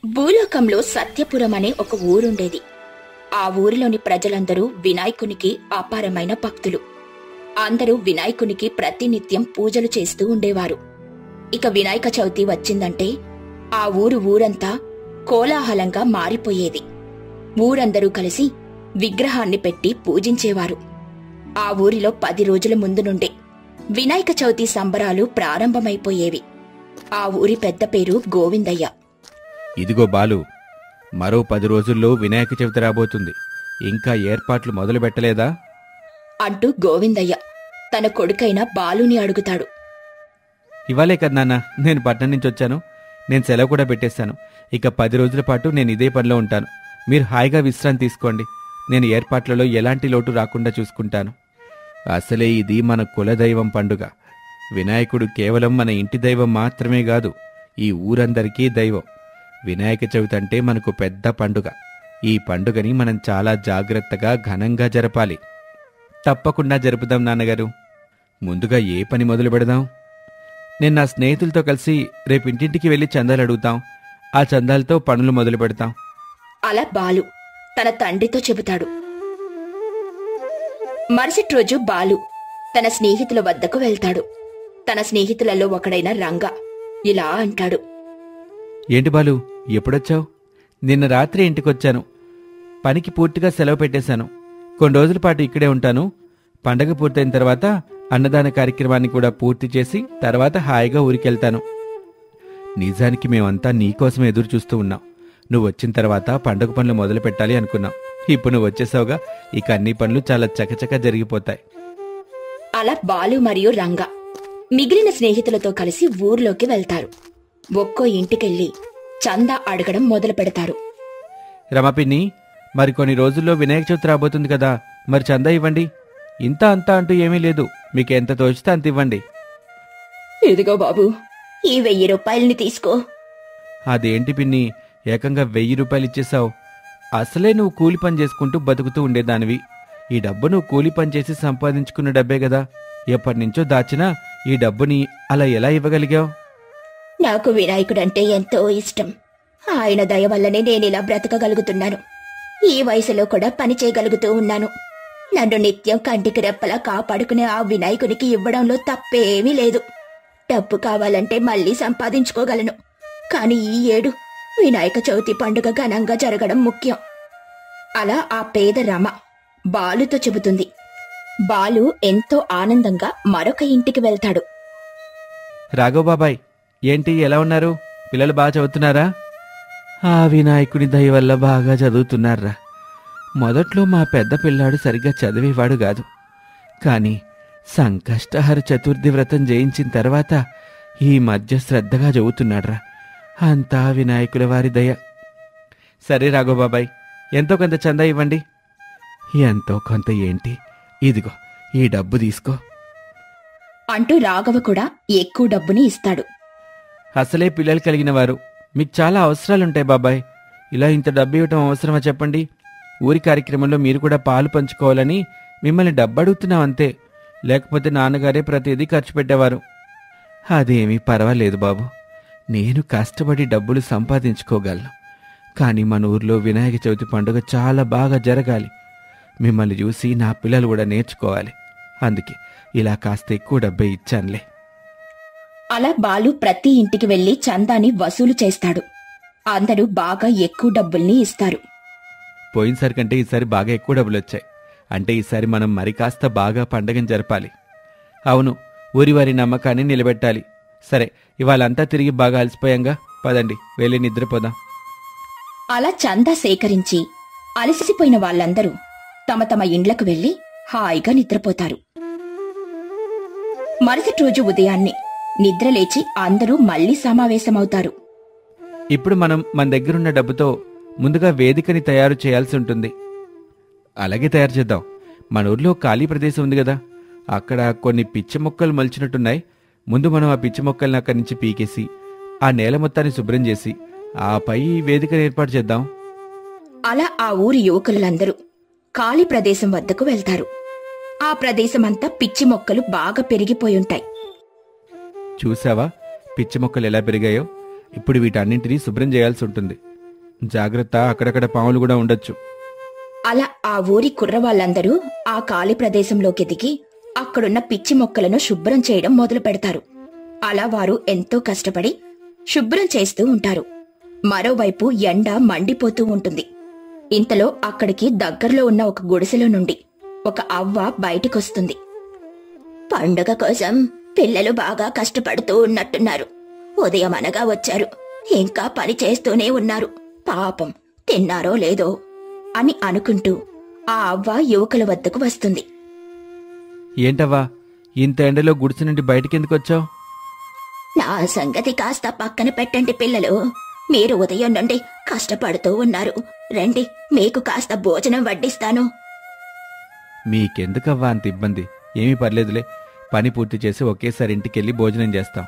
భూలోకంలో సత్యపురం అనే ఒక ఊరుండేది ఆ ఊరిలోని ప్రజలందరూ వినాయకునికి అపారమైన భక్తులు అందరూ వినాయకునికి ప్రతినిత్యం పూజలు చేస్తూ ఉండేవారు ఇక వినాయక చవితి వచ్చిందంటే ఆ ఊరు ఊరంతా కోలాహలంగా మారిపోయేది ఊరందరూ కలిసి విగ్రహాన్ని పెట్టి పూజించేవారు ఆ ఊరిలో పది రోజుల ముందు నుండే వినాయక చవితి సంబరాలు ప్రారంభమైపోయేవి ఆ ఊరి పెద్ద పేరు గోవిందయ్య ఇదిగో బాలు మరో పది రోజుల్లో వినాయక చవితి రాబోతుంది ఇంకా ఏర్పాట్లు మొదలు పెట్టలేదా అంటూ గోవిందయ్య తన కొడుకైన బాలుని అడుగుతాడు ఇవాళే కదా నాన్న నేను పట్నం నుంచి వచ్చాను నేను సెలవు కూడా పెట్టేశాను ఇక పది రోజుల పాటు నేను ఇదే పనిలో ఉంటాను మీరు హాయిగా విశ్రాంతి తీసుకోండి నేను ఏర్పాట్లలో ఎలాంటి లోటు రాకుండా చూసుకుంటాను అసలే ఇది మన కులదైవం పండుగ వినాయకుడు కేవలం మన ఇంటి దైవం మాత్రమే కాదు ఈ ఊరందరికీ దైవం వినాయక చవితి అంటే మనకు పెద్ద పండుగ ఈ పండుగని మనం చాలా జాగ్రత్తగా ఘనంగా జరపాలి తప్పకుండా జరుపుదాం నాన్నగారు ముందుగా ఏ పని మొదలు పెడదాం నేను నా స్నేహితులతో కలిసి రేపు ఇంటింటికి వెళ్ళి చందాలు అడుగుతాం ఆ చందాలతో పనులు మొదలు పెడతాం అలా బాలు తన తండ్రితో చెబుతాడు మరుసటి రోజు బాలు తన స్నేహితుల వద్దకు వెళ్తాడు తన స్నేహితులలో ఒకడైన రంగ ఇలా అంటాడు ఏంటి బాలు ఎప్పుడొచ్చావు నిన్న రాత్రి ఇంటికొచ్చాను పనికి పూర్తిగా సెలవు పెట్టేశాను కొన్ని రోజుల పాటు ఇక్కడే ఉంటాను పండగ పూర్తయిన తర్వాత అన్నదాన కార్యక్రమాన్ని కూడా పూర్తి చేసి తర్వాత హాయిగా ఊరికెళ్తాను నిజానికి మేమంతా నీకోసం ఎదురు చూస్తూ ఉన్నాం నువ్వు వచ్చిన తర్వాత పండగ పనులు మొదలు పెట్టాలి అనుకున్నాం ఇప్పుడు నువ్వు వచ్చేసావుగా ఇక అన్ని పనులు చాలా చకచక జరిగిపోతాయి అలా బాలు మరియు రంగ మిగిలిన స్నేహితులతో కలిసి ఊర్లోకి వెళ్తారు ఒక్కో ఇంటికెళ్ళి చందా అడగడం మొదలు పెడతారు రమపిన్ని మరి కొన్ని రోజుల్లో వినాయక చవితి రాబోతుంది కదా మరి చందా ఇవ్వండి ఇంత అంతా అంటూ ఏమీ లేదు మీకు ఎంత తోచితే అంత ఇవ్వండి ఇదిగో బాబు ఈ వెయ్యి రూపాయల్ని తీసుకో అదేంటి పిన్ని ఏకంగా వెయ్యి రూపాయలు ఇచ్చేశావు అసలే నువ్వు కూలి పని చేసుకుంటూ బతుకుతూ ఉండేదానివి ఈ డబ్బు నువ్వు కూలి పని చేసి సంపాదించుకున్న డబ్బే కదా ఎప్పటి నుంచో దాచినా ఈ డబ్బుని అలా ఎలా ఇవ్వగలిగావు నాకు వినాయకుడంటే ఎంతో ఇష్టం ఆయన దయ వల్లనే నేనిలా బ్రతకగలుగుతున్నాను ఈ వయసులో కూడా పని చేయగలుగుతూ ఉన్నాను నన్ను నిత్యం కంటికి రెప్పలా కాపాడుకునే ఆ వినాయకునికి ఇవ్వడంలో తప్పేమీ లేదు డబ్బు కావాలంటే మళ్ళీ సంపాదించుకోగలను కాని ఈ ఏడు వినాయక చవితి పండుగ ఘనంగా జరగడం ముఖ్యం అలా ఆ పేద రమ బాలుతో చెబుతుంది బాలు ఎంతో ఆనందంగా మరొక ఇంటికి వెళ్తాడు రాఘవ్ బాబాయ్ ఏంటి ఎలా ఉన్నారు పిల్లలు బాగా చదువుతున్నారా ఆ వినాయకుడి దయ వల్ల బాగా చదువుతున్నారా మొదట్లో మా పెద్ద పిల్లాడు సరిగ్గా చదివేవాడు కాదు కానీ సంకష్టహర చతుర్థి వ్రతం జయించిన తర్వాత ఈ మధ్య శ్రద్ధగా చదువుతున్నాడ్రా అంతా వినాయకుల వారి దయ సరే రాఘవ్ బాబాయ్ ఎంతో కొంత చందా ఇవ్వండి ఎంతో కొంత ఏంటి ఇదిగో ఈ డబ్బు తీసుకో అంటూ రాఘవ కూడా ఎక్కువ డబ్బుని ఇస్తాడు అసలే పిల్లలు కలిగిన వారు మీకు చాలా అవసరాలుంటాయి బాబాయ్ ఇలా ఇంత డబ్బు ఇవ్వటం అవసరమా చెప్పండి ఊరి కార్యక్రమంలో మీరు కూడా పాలు పంచుకోవాలని మిమ్మల్ని డబ్బు అడుగుతున్నాం అంతే లేకపోతే నాన్నగారే ప్రతిదీ ఖర్చు పెట్టేవారు అదేమీ పర్వాలేదు బాబు నేను కష్టపడి డబ్బులు సంపాదించుకోగలను కానీ మన ఊర్లో వినాయక చవితి పండుగ చాలా బాగా జరగాలి మిమ్మల్ని చూసి నా పిల్లలు కూడా నేర్చుకోవాలి అందుకే ఇలా కాస్త ఎక్కువ డబ్బే ఇచ్చానులే అలా బాలు ప్రతి ఇంటికి వెళ్లి చందాని వసూలు చేస్తాడు అందరూ బాగా ఎక్కువ డబ్బుల్ని ఇస్తారు పోయినసారి కంటే ఈసారి బాగా ఎక్కువ డబ్బులు వచ్చాయి అంటే ఈసారి మనం మరి కాస్త బాగా పండగని జరపాలి అవును ఊరి వారి నమ్మకాన్ని నిలబెట్టాలి సరే ఇవాళంతా తిరిగి బాగా అలసిపోయాంగా పదండి వెళ్ళి నిద్రపోదాం అలా చందా సేకరించి అలసిపోయిన వాళ్ళందరూ తమ తమ ఇండ్లకు వెళ్లి హాయిగా నిద్రపోతారు మరుసటి రోజు ఉదయాన్నే నిద్రలేచి అందరూ మళ్లీ సమావేశమవుతారు ఇప్పుడు మనం మన దగ్గరున్న డబ్బుతో ముందుగా వేదికని తయారు చేయాల్సి ఉంటుంది అలాగే తయారు చేద్దాం మన ఊర్లో ఖాళీ ప్రదేశం ఉంది కదా అక్కడ కొన్ని పిచ్చి మొక్కలు మొలిచినట్టున్నాయి ముందు మనం ఆ పిచ్చి మొక్కల్ని అక్కడి నుంచి పీకేసి ఆ నేల మొత్తాన్ని శుభ్రం చేసి ఆపై ఈ వేదికను ఏర్పాటు చేద్దాం అలా ఆ ఊరి యువకులందరూ ఖాళీ ప్రదేశం వద్దకు వెళ్తారు ఆ ప్రదేశమంతా పిచ్చి మొక్కలు బాగా పెరిగిపోయుంటాయి చూసావా పిచ్చి మొక్కలు ఎలా పెరిగాయో ఇప్పుడు వీటన్నింటినీ శుభ్రం చేయాల్సి ఉంటుంది జాగ్రత్త అక్కడక్కడ పాములు కూడా ఉండొచ్చు అలా ఆ ఊరి కుర్రవాళ్ళందరూ ఆ ఖాళీ ప్రదేశంలోకి దిగి అక్కడున్న పిచ్చి మొక్కలను శుభ్రం చేయడం మొదలు పెడతారు అలా వారు ఎంతో కష్టపడి శుభ్రం చేస్తూ ఉంటారు మరోవైపు ఎండ మండిపోతూ ఉంటుంది ఇంతలో అక్కడికి దగ్గరలో ఉన్న ఒక గుడిసెలో నుండి ఒక అవ్వ బయటికొస్తుంది పండుగ కోసం పిల్లలు బాగా కష్టపడుతూ ఉన్నట్టున్నారు ఉదయం అనగా వచ్చారు ఇంకా పని చేస్తూనే ఉన్నారు పాపం తిన్నారో లేదో అని అనుకుంటూ ఆ అవ్వ యువకుల వద్దకు వస్తుంది ఏంటవ్వా ఇంత ఎండలో గుడిసె నుండి బయటికెందుకు వచ్చావు నా సంగతి కాస్త పక్కన పెట్టండి పిల్లలు మీరు ఉదయం నుండి కష్టపడుతూ ఉన్నారు రండి మీకు కాస్త భోజనం వడ్డిస్తాను మీకెందుకవ్వా అంత ఇబ్బంది ఏమీ పర్లేదులే పని పూర్తి చేసి ఒకేసారి ఇంటికెళ్ళి భోజనం చేస్తాం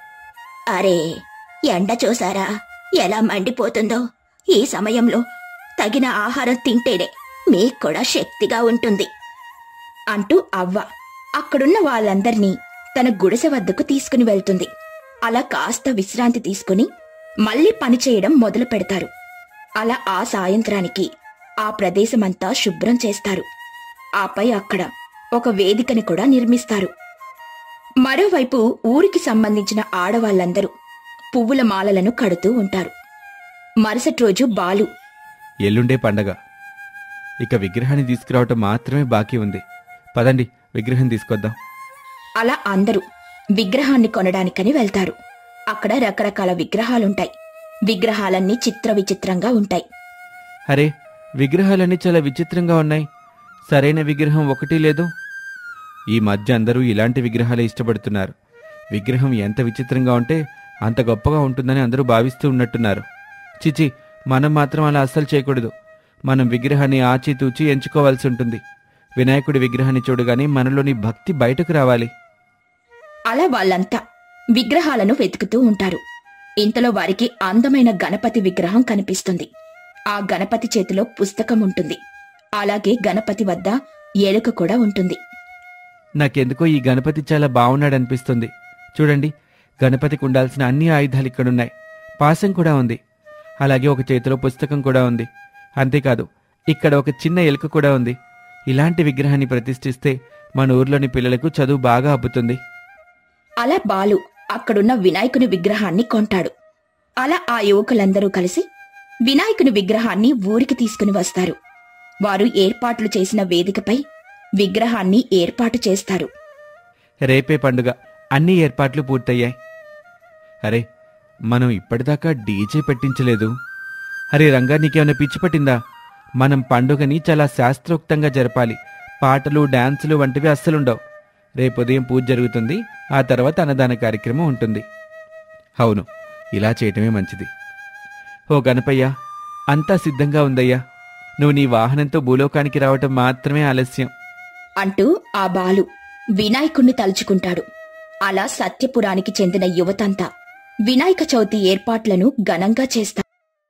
అరే ఎండ చూసారా ఎలా మండిపోతుందో ఈ సమయంలో తగిన ఆహారం తింటేనే మీకు కూడా శక్తిగా ఉంటుంది అంటూ అవ్వ అక్కడున్న వాళ్ళందర్నీ తన గుడిసె వద్దకు తీసుకుని వెళ్తుంది అలా కాస్త విశ్రాంతి తీసుకుని మళ్ళీ పని చేయడం మొదలు పెడతారు అలా ఆ సాయంత్రానికి ఆ ప్రదేశమంతా శుభ్రం చేస్తారు ఆపై అక్కడ ఒక వేదికని కూడా నిర్మిస్తారు మరోవైపు ఊరికి సంబంధించిన ఆడవాళ్ళందరూ పువ్వుల మాలలను కడుతూ ఉంటారు మరుసటి రోజు బాలు ఎల్లుండే పండగ ఇక విగ్రహాన్ని తీసుకురావటం మాత్రమే బాకీ ఉంది పదండి విగ్రహం తీసుకొద్దాం అలా అందరూ విగ్రహాన్ని కొనడానికని వెళ్తారు అక్కడ రకరకాల విగ్రహాలుంటాయి విగ్రహాలన్నీ చిత్ర విచిత్రంగా ఉంటాయి అరే విగ్రహాలన్నీ చాలా విచిత్రంగా ఉన్నాయి సరైన విగ్రహం ఒకటి లేదు ఈ మధ్య అందరూ ఇలాంటి విగ్రహాలే ఇష్టపడుతున్నారు విగ్రహం ఎంత విచిత్రంగా ఉంటే అంత గొప్పగా ఉంటుందని అందరూ భావిస్తూ ఉన్నట్టున్నారు చిచి మనం మాత్రం అలా అస్సలు చేయకూడదు మనం విగ్రహాన్ని ఆచితూచి ఎంచుకోవాల్సి ఉంటుంది వినాయకుడి విగ్రహాన్ని చూడగానే మనలోని భక్తి బయటకు రావాలి అలా వాళ్ళంతా విగ్రహాలను వెతుకుతూ ఉంటారు ఇంతలో వారికి అందమైన గణపతి విగ్రహం కనిపిస్తుంది ఆ గణపతి చేతిలో పుస్తకం ఉంటుంది అలాగే గణపతి వద్ద ఎలుక కూడా ఉంటుంది నాకెందుకో ఈ గణపతి చాలా బాగున్నాడనిపిస్తుంది చూడండి గణపతికి ఉండాల్సిన అన్ని ఆయుధాలు ఇక్కడున్నాయి పాసం కూడా ఉంది అలాగే ఒక చేతిలో పుస్తకం కూడా ఉంది అంతేకాదు ఇక్కడ ఒక చిన్న ఎలుక కూడా ఉంది ఇలాంటి విగ్రహాన్ని ప్రతిష్ఠిస్తే మన ఊర్లోని పిల్లలకు చదువు బాగా అబ్బుతుంది అలా బాలు అక్కడున్న వినాయకుని విగ్రహాన్ని కొంటాడు అలా ఆ యువకులందరూ కలిసి వినాయకుని విగ్రహాన్ని ఊరికి తీసుకుని వస్తారు వారు ఏర్పాట్లు చేసిన వేదికపై విగ్రహాన్ని ఏర్పాటు చేస్తారు రేపే పండుగ అన్ని ఏర్పాట్లు పూర్తయ్యాయి అరే మనం ఇప్పటిదాకా డీజే పెట్టించలేదు అరే రంగా నీకేమైనా పిచ్చి పట్టిందా మనం పండుగని చాలా శాస్త్రోక్తంగా జరపాలి పాటలు డాన్సులు వంటివి అస్సలుండవు రేపు ఉదయం పూజ జరుగుతుంది ఆ తర్వాత అన్నదాన కార్యక్రమం ఉంటుంది అవును ఇలా చేయటమే మంచిది ఓ గణపయ్య అంతా సిద్ధంగా ఉందయ్యా నువ్వు నీ వాహనంతో భూలోకానికి రావటం మాత్రమే ఆలస్యం అంటూ ఆ బాలు వినాయకుణ్ణి తలుచుకుంటాడు అలా సత్యపురానికి చెందిన యువతంతా వినాయక చవితి ఏర్పాట్లను ఘనంగా చేస్తారు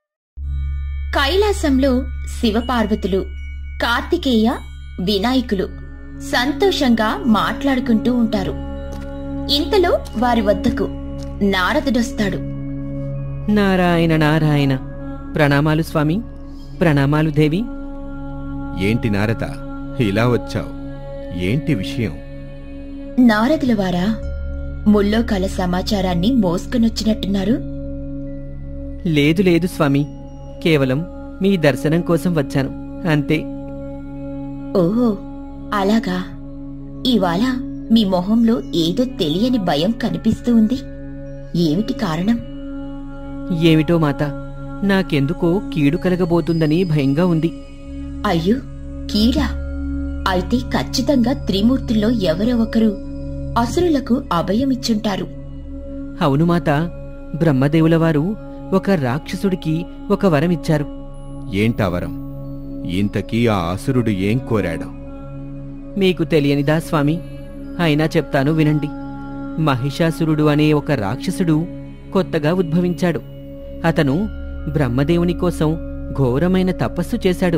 కైలాసంలో శివపార్వతులు కార్తికేయ వినాయకులు సంతోషంగా మాట్లాడుకుంటూ ఉంటారు ఇంతలో వారి వద్దకు నారదుడొస్తాడు నారాయణ నారాయణ ప్రణామాలు స్వామి ప్రణామాలు దేవి ఏంటి నారద ఇలా వచ్చావు ఏంటి విషయం నారదుల వారా ముల్లోకాల సమాచారాన్ని మోసుకునొచ్చినట్టున్నారు లేదు లేదు స్వామి కేవలం మీ దర్శనం కోసం వచ్చాను అంతే ఓహో అలాగా ఇవాళ మీ మొహంలో ఏదో తెలియని భయం కనిపిస్తూ ఉంది ఏమిటి కారణం ఏమిటో మాత నాకెందుకో కీడు కలగబోతుందని భయంగా ఉంది అయ్యో కీడా అయితే ఖచ్చితంగా త్రిమూర్తుల్లో ఎవరో ఒకరు అసురులకు అభయమిచ్చుంటారు అవును మాత బ్రహ్మదేవుల వారు ఒక రాక్షసుడికి ఒక వరం ఇచ్చారు ఏంటా వరం ఇంతకీ ఆ అసురుడు ఏం కోరాడు మీకు తెలియనిదా స్వామి అయినా చెప్తాను వినండి మహిషాసురుడు అనే ఒక రాక్షసుడు కొత్తగా ఉద్భవించాడు అతను బ్రహ్మదేవుని కోసం ఘోరమైన తపస్సు చేశాడు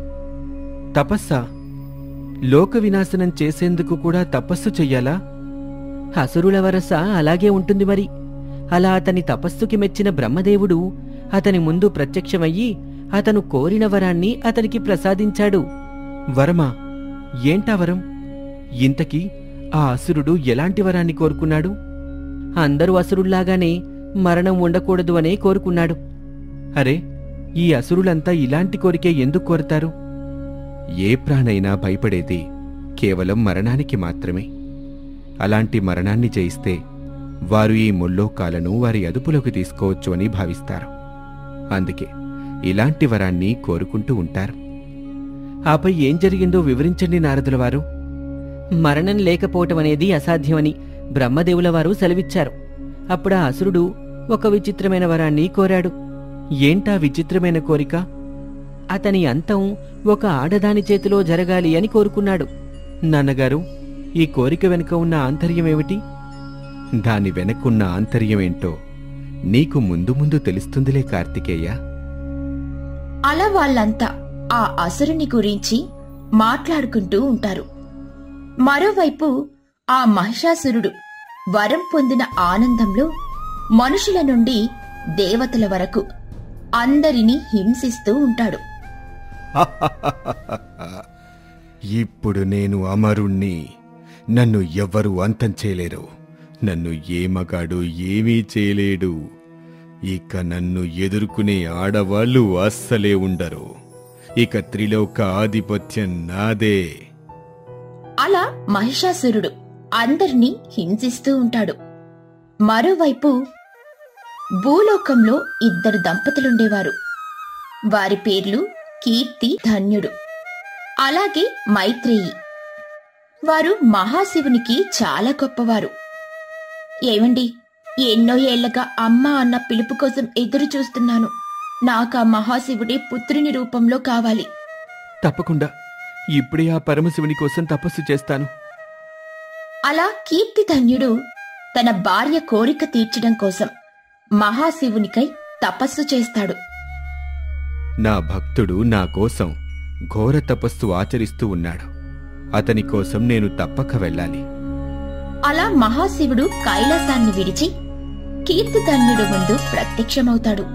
తపస్సా లోక వినాశనం చేసేందుకు కూడా తపస్సు చెయ్యాలా అసురుల వరస అలాగే ఉంటుంది మరి అలా అతని తపస్సుకి మెచ్చిన బ్రహ్మదేవుడు అతని ముందు ప్రత్యక్షమయ్యి అతను కోరిన వరాన్ని అతనికి ప్రసాదించాడు వరమా ఏంటా వరం ఇంతకీ ఆ అసురుడు ఎలాంటి వరాన్ని కోరుకున్నాడు అందరూ అసురుల్లాగానే మరణం ఉండకూడదు అనే కోరుకున్నాడు అరే ఈ అసురులంతా ఇలాంటి కోరికే ఎందుకు కోరతారు ఏ ప్రాణైనా భయపడేది కేవలం మరణానికి మాత్రమే అలాంటి మరణాన్ని జయిస్తే వారు ఈ ముల్లోకాలను వారి అదుపులోకి తీసుకోవచ్చు అని భావిస్తారు అందుకే ఇలాంటి వరాన్ని కోరుకుంటూ ఉంటారు ఆపై ఏం జరిగిందో వివరించండి నారదుల వారు మరణం లేకపోవటం అనేది అసాధ్యమని బ్రహ్మదేవుల వారు సెలవిచ్చారు అప్పుడు ఆ అసురుడు ఒక విచిత్రమైన వరాన్ని కోరాడు ఏంటా విచిత్రమైన కోరిక అతని అంతం ఒక ఆడదాని చేతిలో జరగాలి అని కోరుకున్నాడు నాన్నగారు ఈ కోరిక వెనుక ఉన్న ఆంతర్యమేమిటి దాని వెనకున్న ఆంతర్యమేంటో నీకు ముందు ముందు తెలుస్తుందిలే కార్తికేయ అలా వాళ్ళంతా ఆ అసురుని గురించి మాట్లాడుకుంటూ ఉంటారు మరోవైపు ఆ మహిషాసురుడు వరం పొందిన ఆనందంలో మనుషుల నుండి దేవతల వరకు అందరినీ హింసిస్తూ ఉంటాడు ఇప్పుడు నేను అమరుణ్ణి నన్ను ఎవ్వరూ అంతం చేయలేరు నన్ను ఏ మగాడు ఏమీ చేయలేడు ఇక నన్ను ఎదుర్కొనే ఆడవాళ్ళు అస్సలే ఉండరు ఇక త్రిలోక ఆధిపత్యం నాదే అలా మహిషాసురుడు అందరినీ హింసిస్తూ ఉంటాడు మరోవైపు భూలోకంలో ఇద్దరు దంపతులుండేవారు వారి పేర్లు కీర్తి ధన్యుడు అలాగే మైత్రేయి వారు మహాశివునికి చాలా గొప్పవారు ఏమండి ఎన్నో ఏళ్లగా అమ్మ అన్న పిలుపు కోసం ఎదురు చూస్తున్నాను నాకు ఆ మహాశివుడే పుత్రుని రూపంలో కావాలి తప్పకుండా ఇప్పుడే ఆ పరమశివుని కోసం తపస్సు చేస్తాను అలా కీర్తిధన్యుడు తన భార్య కోరిక తీర్చడం కోసం మహాశివునికై తపస్సు చేస్తాడు నా భక్తుడు నా కోసం ఘోర తపస్సు ఆచరిస్తూ ఉన్నాడు అతని కోసం నేను తప్పక వెళ్ళాలి అలా మహాశివుడు కైలాసాన్ని విడిచి కీర్తిధన్యుడు ముందు ప్రత్యక్షమవుతాడు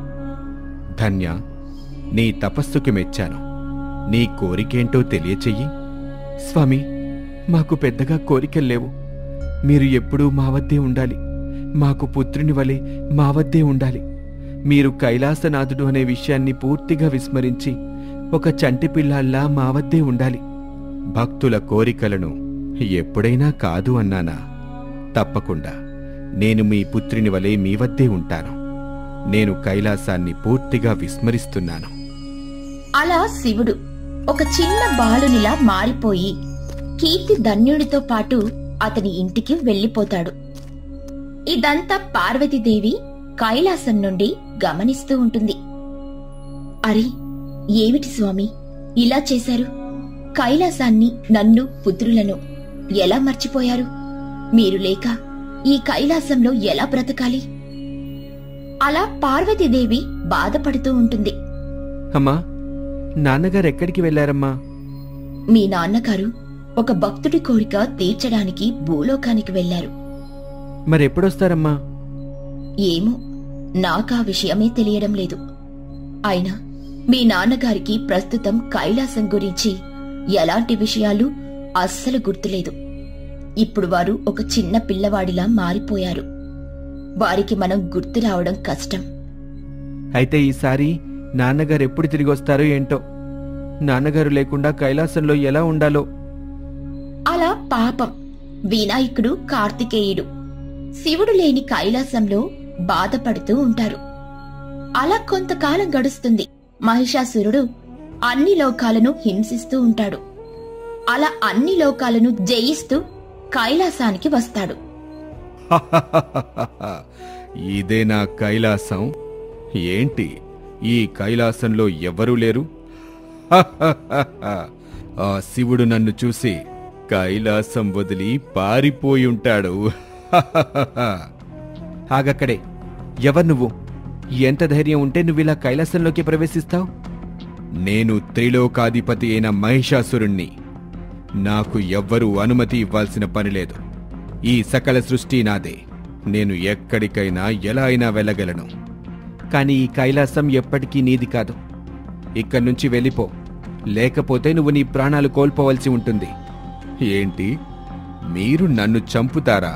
ధన్య నీ తపస్సుకి మెచ్చాను నీ కోరికేంటో తెలియచెయ్యి స్వామి మాకు పెద్దగా కోరికల్లేవు మీరు ఎప్పుడూ మా వద్దే ఉండాలి మాకు పుత్రుని వలె మా వద్దే ఉండాలి మీరు కైలాసనాథుడు అనే విషయాన్ని పూర్తిగా విస్మరించి ఒక చంటి పిల్లాల్లా మా వద్దే ఉండాలి భక్తుల కోరికలను ఎప్పుడైనా కాదు అన్నానా తప్పకుండా నేను మీ పుత్రుని వలె మీ వద్దే ఉంటాను నేను కైలాసాన్ని పూర్తిగా విస్మరిస్తున్నాను అలా శివుడు ఒక చిన్న బాలునిలా మారిపోయి కీర్తి ధన్యుడితో పాటు అతని ఇంటికి వెళ్ళిపోతాడు ఇదంతా పార్వతీదేవి కైలాసం నుండి గమనిస్తూ ఉంటుంది అరే ఏమిటి స్వామి ఇలా చేశారు కైలాసాన్ని నన్ను పుత్రులను ఎలా మర్చిపోయారు మీరు లేక ఈ కైలాసంలో ఎలా బ్రతకాలి అలా పార్వతీదేవి బాధపడుతూ ఉంటుంది అమ్మా నాన్నగారు ఎక్కడికి వెళ్ళారమ్మా మీ నాన్నగారు ఒక భక్తుడి కోరిక తీర్చడానికి భూలోకానికి వెళ్లారు మరెప్పుడొస్తారమ్మా ఏమో నాకా విషయమే తెలియడం లేదు అయినా మీ నాన్నగారికి ప్రస్తుతం కైలాసం గురించి ఎలాంటి విషయాలు అస్సలు గుర్తులేదు ఇప్పుడు వారు ఒక చిన్న పిల్లవాడిలా మారిపోయారు వారికి మనం గుర్తు రావడం కష్టం అయితే ఈసారి నాన్నగారు ఎప్పుడు తిరిగి వస్తారో ఏంటో నాన్నగారు లేకుండా కైలాసంలో ఎలా ఉండాలో అలా పాపం వినాయకుడు కార్తికేయుడు శివుడు లేని కైలాసంలో బాధపడుతూ ఉంటారు అలా కొంతకాలం గడుస్తుంది మహిషాసురుడు అన్ని లోకాలను హింసిస్తూ ఉంటాడు అలా అన్ని లోకాలను జయిస్తూ కైలాసానికి వస్తాడు ఇదే నా కైలాసం ఏంటి ఈ కైలాసంలో ఎవరూ లేరు ఆ శివుడు నన్ను చూసి కైలాసం వదిలి పారిపోయి ఉంటాడు ఆగక్కడే ఎవరు నువ్వు ఎంత ధైర్యం ఉంటే నువ్విలా కైలాసంలోకి ప్రవేశిస్తావు నేను త్రిలోకాధిపతి అయిన మహిషాసురుణ్ణి నాకు ఎవ్వరూ అనుమతి ఇవ్వాల్సిన పనిలేదు ఈ సకల సృష్టి నాదే నేను ఎక్కడికైనా ఎలా అయినా వెళ్ళగలను కానీ ఈ కైలాసం ఎప్పటికీ నీది కాదు ఇక్కడి నుంచి వెళ్ళిపో లేకపోతే నువ్వు నీ ప్రాణాలు కోల్పోవలసి ఉంటుంది ఏంటి మీరు నన్ను చంపుతారా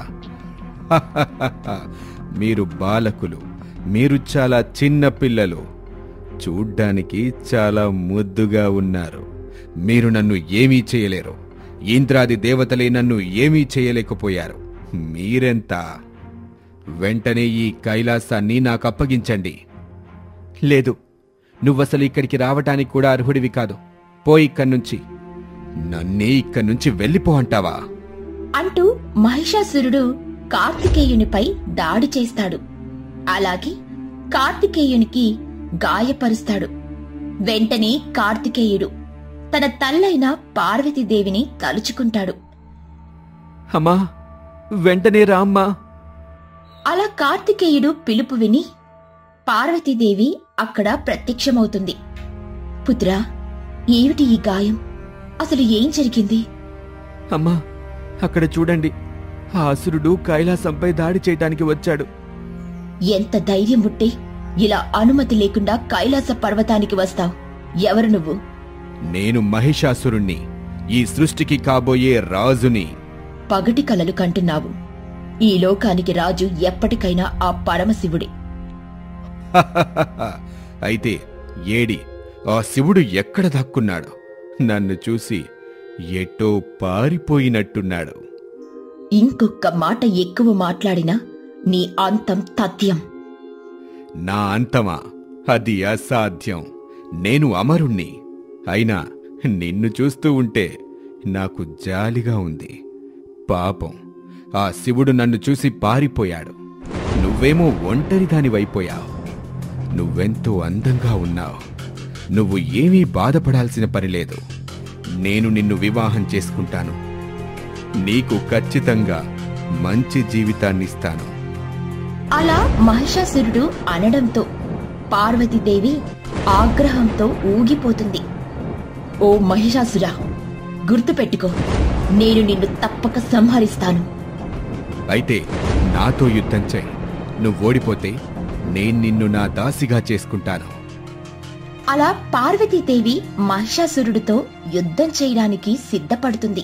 మీరు బాలకులు మీరు చాలా చిన్న పిల్లలు చూడ్డానికి చాలా ముద్దుగా ఉన్నారు మీరు నన్ను ఏమీ చేయలేరు ఇంద్రాది దేవతలే నన్ను ఏమీ చేయలేకపోయారు మీరెంత వెంటనే ఈ కైలాసాన్ని నాకు అప్పగించండి లేదు నువ్వసలు ఇక్కడికి రావటానికి కూడా అర్హుడివి కాదు పో ఇక్కడి నుంచి నన్నే ఇక్కడి నుంచి వెళ్ళిపో అంటావా అంటూ మహిషాసురుడు కార్తికేయునిపై దాడి చేస్తాడు అలాగే కార్తికేయునికి గాయపరుస్తాడు వెంటనే కార్తికేయుడు తన తల్లైన పార్వతీదేవిని తలుచుకుంటాడు అమ్మా వెంటనే రామ్మా అలా కార్తికేయుడు పిలుపు విని పార్వతీదేవి అక్కడ ప్రత్యక్షమవుతుంది పుత్రా ఏమిటి ఈ గాయం అసలు ఏం జరిగింది అమ్మా అక్కడ చూడండి ఆ అసురుడు కైలాసంపై దాడి చేయటానికి వచ్చాడు ఎంత ధైర్యం ఉంటే ఇలా అనుమతి లేకుండా కైలాస పర్వతానికి వస్తావు ఎవరు నువ్వు నేను మహిషాసురుణ్ణి ఈ సృష్టికి కాబోయే రాజుని పగటి కలలు కంటున్నావు ఈ లోకానికి రాజు ఎప్పటికైనా ఆ పరమశివుడే అయితే ఏడి ఆ శివుడు ఎక్కడ దక్కున్నాడు నన్ను చూసి ఎటో పారిపోయినట్టున్నాడు ఇంకొక్క మాట ఎక్కువ మాట్లాడినా నీ అంతం తథ్యం నా అంతమా అది అసాధ్యం నేను అమరుణ్ణి అయినా నిన్ను చూస్తూ ఉంటే నాకు జాలిగా ఉంది పాపం ఆ శివుడు నన్ను చూసి పారిపోయాడు నువ్వేమో ఒంటరిదానివైపోయావు నువ్వెంతో అందంగా ఉన్నావు నువ్వు ఏమీ బాధపడాల్సిన పని లేదు నేను నిన్ను వివాహం చేసుకుంటాను నీకు ఖచ్చితంగా మంచి జీవితాన్నిస్తాను అలా మహిషాసురుడు అనడంతో పార్వతీదేవి ఆగ్రహంతో ఊగిపోతుంది ఓ మహిషాసురా గుర్తుపెట్టుకో నేను నిన్ను తప్పక సంహరిస్తాను అయితే నాతో యుద్ధం చేయి నువ్వు ఓడిపోతే నేను నిన్ను నా దాసిగా చేసుకుంటాను అలా పార్వతీదేవి మహిషాసురుడితో యుద్ధం చేయడానికి సిద్ధపడుతుంది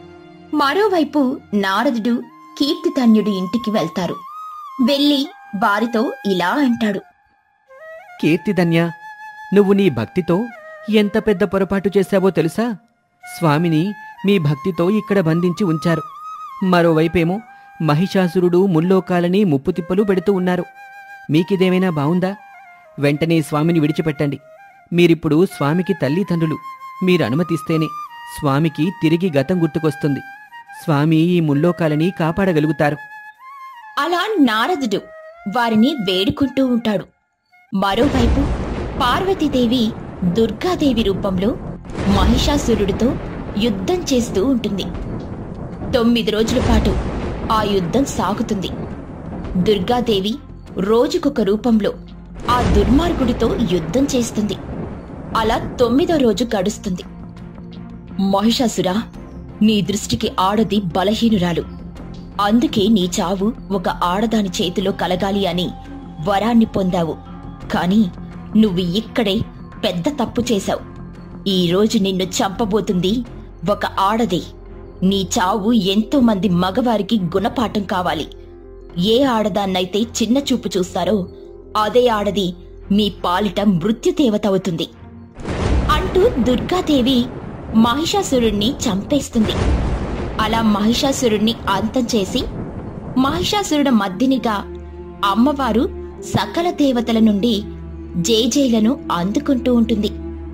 మరోవైపు నారదుడు కీర్తిధన్యుడి ఇంటికి వెళ్తారు వెళ్లి వారితో ఇలా అంటాడు కీర్తిధన్య నువ్వు నీ భక్తితో ఎంత పెద్ద పొరపాటు చేశావో తెలుసా స్వామిని మీ భక్తితో ఇక్కడ బంధించి ఉంచారు మరోవైపేమో మహిషాసురుడు ముల్లోకాలని ముప్పుతిప్పలు పెడుతూ ఉన్నారు మీకిదేమైనా బావుందా వెంటనే స్వామిని విడిచిపెట్టండి మీరిప్పుడు స్వామికి తల్లిదండ్రులు మీరు అనుమతిస్తేనే స్వామికి తిరిగి గతం గుర్తుకొస్తుంది స్వామి ఈ ముల్లోకాలని కాపాడగలుగుతారు అలా నారదుడు వారిని వేడుకుంటూ ఉంటాడు మరోవైపు పార్వతీదేవి దుర్గాదేవి రూపంలో మహిషాసురుడితో యుద్ధం చేస్తూ ఉంటుంది తొమ్మిది రోజుల పాటు ఆ యుద్ధం సాగుతుంది దుర్గాదేవి రోజుకొక రూపంలో ఆ దుర్మార్గుడితో యుద్ధం చేస్తుంది అలా తొమ్మిదో రోజు గడుస్తుంది మహిషాసురా నీ దృష్టికి ఆడది బలహీనురాలు అందుకే నీ చావు ఒక ఆడదాని చేతిలో కలగాలి అని వరాన్ని పొందావు కాని నువ్వు ఇక్కడే పెద్ద తప్పు చేశావు ఈ రోజు నిన్ను చంపబోతుంది ఒక ఆడదే నీ చావు ఎంతో మంది మగవారికి గుణపాఠం కావాలి ఏ ఆడదాన్నైతే చిన్న చూపు చూస్తారో అదే ఆడది మీ పాలిట మృత్యుదేవత అవుతుంది అంటూ దుర్గాదేవి మహిషాసురుణ్ణి చంపేస్తుంది అలా మహిషాసురుణ్ణి అంతం చేసి మహిషాసురుడ మద్దినిగా అమ్మవారు సకల దేవతల నుండి జేజేలను అందుకుంటూ ఉంటుంది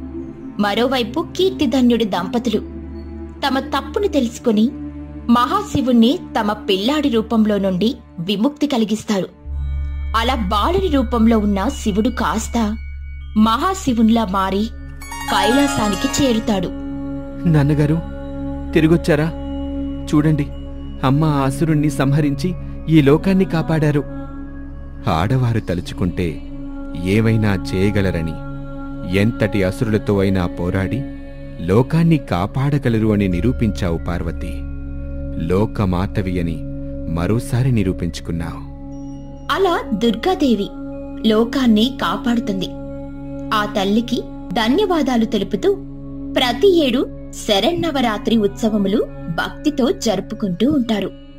మరోవైపు కీర్తిధన్యుడి దంపతులు తమ తప్పును తెలుసుకుని మహాశివుణ్ణి తమ పిల్లాడి రూపంలో నుండి విముక్తి కలిగిస్తారు అలా బాలుని రూపంలో ఉన్న శివుడు కాస్త మహాశివునిలా మారి కైలాసానికి చేరుతాడు నాన్నగారు తిరిగొచ్చారా చూడండి అమ్మ ఆ అసురుణ్ణి సంహరించి ఈ లోకాన్ని కాపాడారు ఆడవారు తలుచుకుంటే ఏవైనా చేయగలరని ఎంతటి అసురులతో అయినా పోరాడి లోకాన్ని కాపాడగలరు అని నిరూపించావు పార్వతి లోకమాతవి అని మరోసారి నిరూపించుకున్నావు అలా దుర్గాదేవి లోకాన్ని కాపాడుతుంది ఆ తల్లికి ధన్యవాదాలు తెలుపుతూ ప్రతి ఏడు శరన్నవరాత్రి ఉత్సవములు భక్తితో జరుపుకుంటూ ఉంటారు